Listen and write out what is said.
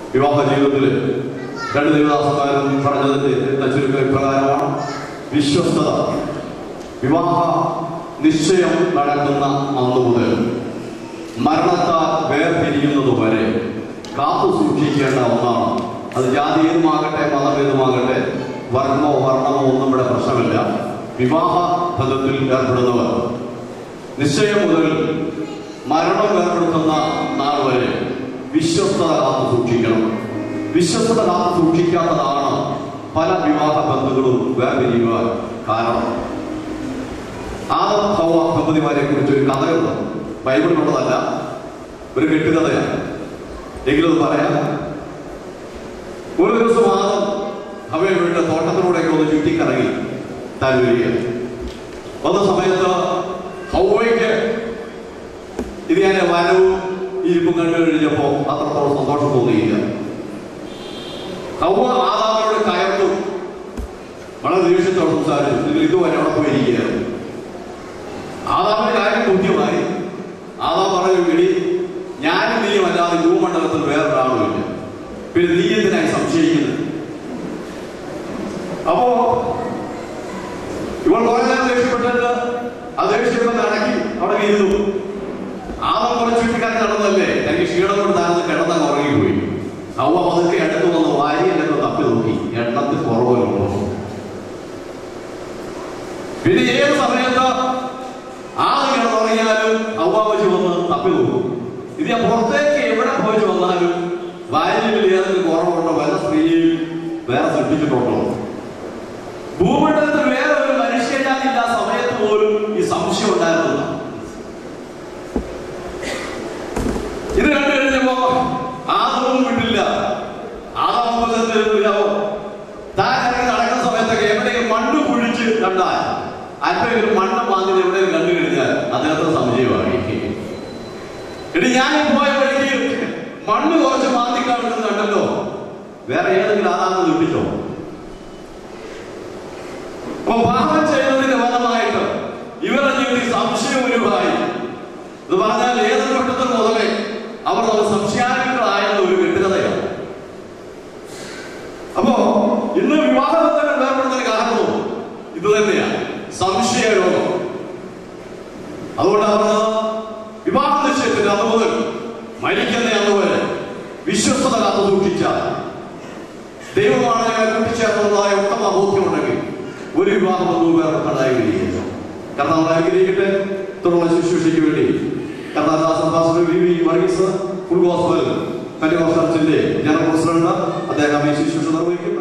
വിവാഹ ജീവിതത്തിൽ രണ്ട് ദേവദാസന്മാരും പറഞ്ഞതിന്റെ എന്ന ചുരുക്കം ഇപ്രകാരമാണ് വിശ്വസ്തത വിവാഹ നിശ്ചയം നടക്കുന്ന അന്നു മുതൽ മരണത്താൽ വേർപിരിയുന്നത് വരെ കാത്തു സൂക്ഷിക്കേണ്ട ഒന്നാണ് അത് ജാതിയുമാകട്ടെ മതഭേദമാകട്ടെ വർണ്ണമോ വർണ്ണമോ ഒന്നും ഇവിടെ പ്രശ്നമില്ല വിവാഹ ബന്ധത്തിൽ ഏർപ്പെടുന്നവർ നിശ്ചയം മുതൽ മരണം ഏർപ്പെടുത്തുന്ന നാൾ വരെ വിശ്വസ്തത കാത്തു സൂക്ഷിക്കണം വിശ്വസ്തത കാത്തു സൂക്ഷിക്കാത്തതാണ് പല വിവാഹ ബന്ധങ്ങളും വേർപിരിയുവാൻ കാരണം ആദം ഹൗവ ദമ്പതിമാരെ കുറിച്ച് ഒരു കഥയുണ്ട് ബൈബിളിലുള്ളതല്ല ഒരു കെട്ടുകഥയാണ് എങ്കിലും അത് പറയാം ഒരു ദിവസം ആദം ഹവയെ വീട്ട് തോട്ടത്തിലൂടെയൊക്കെ ഒന്ന് ചുറ്റിക്കറങ്ങി താൻ വരികയാണ് വന്ന സമയത്ത് ഹൗവയ്ക്ക് ഇത് ഞാൻ വരവും ഇരിപ്പും കണ്ടു കഴിഞ്ഞപ്പോ അത്രത്തോളം സന്തോഷം തോന്നിയില്ല ഹൗവ ആദാമിനോട് കയർത്തു വളരെ ദേഷ്യത്തോടെ സംസാരിച്ചു നിങ്ങൾ ഇതുവരെ അവിടെ പോയിരിക്കുകയായിരുന്നു ആദാമിന്റെ കാര്യം ബുദ്ധിമായി ആദാം പറഞ്ഞു എടി ഞാനും നീയും അല്ലാതെ ഭൂമണ്ഡലത്തിൽ വേറൊരാളുമില്ല പിന്നെ നീ എന്തിനായി സംശയിക്കുന്നത് അപ്പോ ഇവൾ കുറെ നേരം ദേഷ്യപ്പെട്ടിട്ട് ആ ദേഷ്യം ഇറക്കി അവിടെ ഇരുന്നു ആദം കുറച്ച് ചുറ്റിക്കാരൻ നടന്നല്ലേ എനിക്ക് ക്ഷീണം കൊണ്ട് താഴ്ന്ന് കിടന്നങ്ങ് ഉറങ്ങിപ്പോയി അവ പതുക്കെ അടുത്ത് വന്ന് വാരി എന്നെ തപ്പി നോക്കി എണ്ണത്തിൽ കുറവുണ്ടോ പിന്നെ ഏത് സമയത്ത് ആള് കിടന്നുറങ്ങിയാലും അവ വെച്ച് വന്ന് തപ്പി നോക്കും ഇത് ഞാൻ പുറത്തേക്ക് എവിടെ പോയി വന്നാലും വാരിയിൽ ഏതെങ്കിലും കുറവുണ്ടോ വല്ല സ്ത്രീയും വേറെ സൃഷ്ടിച്ചിട്ടുണ്ടോ ഭൂമണ്ഡലത്തിൽ വേറെ ഒരു മനുഷ്യജാതിയില്ല ആ സമയത്ത് പോലും ഈ സംശയം ഉണ്ടായിരുന്നില്ല ഇത് കണ്ടു കഴിഞ്ഞപ്പോ ആദവും വിട്ടില്ല ആദാമോ താൻ ഇറങ്ങി നടക്കുന്ന സമയത്തൊക്കെ എവിടെയെങ്കിലും മണ്ണ് കുഴിച്ച് കണ്ടാൽ അല്പം മണ്ണ് വാങ്ങി എവിടെയും കണ്ടു കഴിഞ്ഞാൽ അദ്ദേഹത്തിന് സംശയമായി എടി ഞാൻ ഈ പോയ വഴിക്ക് മണ്ണ് കുറച്ച് മാന്തി കാണുന്നത് കണ്ടല്ലോ വേറെ ഏതെങ്കിലും ആദാമം കിട്ടിച്ചോ അപ്പൊ പാപം ചെയ്യുന്നതിന്റെ ഫലമായിട്ട് ഇവരുടെ ജീവിതത്തിൽ സംശയം ഒരുവായി ഇത് പറഞ്ഞാൽ ഏതൊരു ഘട്ടത്തിൽ മുതലേ അവർ നമ്മൾ സംശയാലുക്കളായെന്ന ഒരു കെട്ടുകഥയാണ് അപ്പോ ഇന്ന് വിവാഹബന്ധങ്ങൾ വേർപ്പെടുന്നതിന് കാരണവും ഇത് തന്നെയാണ് സംശയ രോഗം അതുകൊണ്ടാണ് പറഞ്ഞത് വിവാഹ നിശ്ചയത്തിന്റെ അന്ന് മുതൽ മരിക്കുന്ന അന്ന് വരെ വിശ്വസ്തത കാത്തു സൂക്ഷിച്ചാൽ ദൈവമാണ് ഞങ്ങളെ കൂട്ടിച്ചേർന്നതായ ഉത്തമ ബോധ്യമുണ്ടെങ്കിൽ ഒരു വിവാഹ ബന്ധവും വേറെ കണ്ടായിരിക്കുന്നു കർത്താവ് അനുഗ്രഹിക്കട്ടെ തുടർന്ന് ശുശ്രൂഷയ്ക്ക് വേണ്ടി കർത്താദാസൻ pastor V V Varghese full gospel pentecostal ചർച്ചിന്റെ ജനറൽ പ്രസിഡന്റ് അദ്ദേഹം ഈ ശുശ്രൂഷ നിർവഹിക്കും